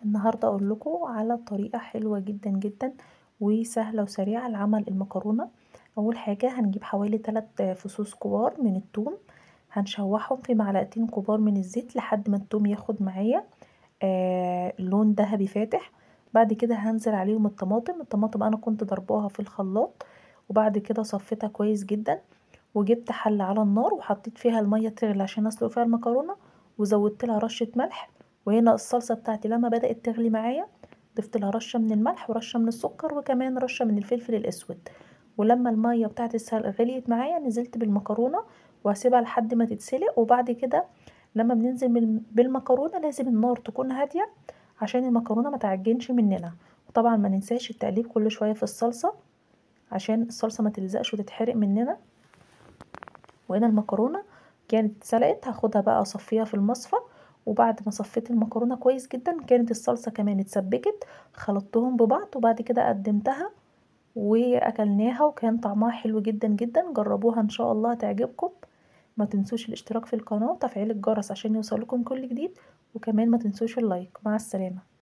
النهارده اقول لكم على طريقه حلوه جدا جدا وسهله وسريعه لعمل المكرونه اول حاجه هنجيب حوالي 3 فصوص كبار من الثوم هنشوحهم في معلقتين كبار من الزيت لحد ما الثوم ياخد معايا آه لون ذهبي فاتح بعد كده هنزل عليهم الطماطم الطماطم انا كنت ضرباها في الخلاط وبعد كده صفيتها كويس جدا وجبت حله على النار وحطيت فيها الميه تغلي عشان اسلق فيها المكرونه وزودت لها رشه ملح وهنا الصلصه بتاعتي لما بدات تغلي معايا ضفت لها رشه من الملح ورشه من السكر وكمان رشه من الفلفل الاسود ولما الميه بتاعت السلق غليت معايا نزلت بالمكرونه وهسيبها لحد ما تتسلق وبعد كده لما بننزل بالمكرونه لازم النار تكون هاديه عشان المكرونه ما تعجنش مننا وطبعا ما ننساش التقليب كل شويه في الصلصه عشان الصلصه ما تلزقش وتتحرق مننا وهنا المكرونه كانت اتسلقت هاخدها بقى اصفيها في المصفى وبعد ما صفيت المكرونه كويس جدا كانت الصلصه كمان اتسبكت خلطتهم ببعض وبعد كده قدمتها واكلناها وكان طعمها حلو جدا جدا جربوها ان شاء الله هتعجبكم ما تنسوش الاشتراك في القناه وتفعيل الجرس عشان يوصلكم كل جديد وكمان ما تنسوش اللايك مع السلامه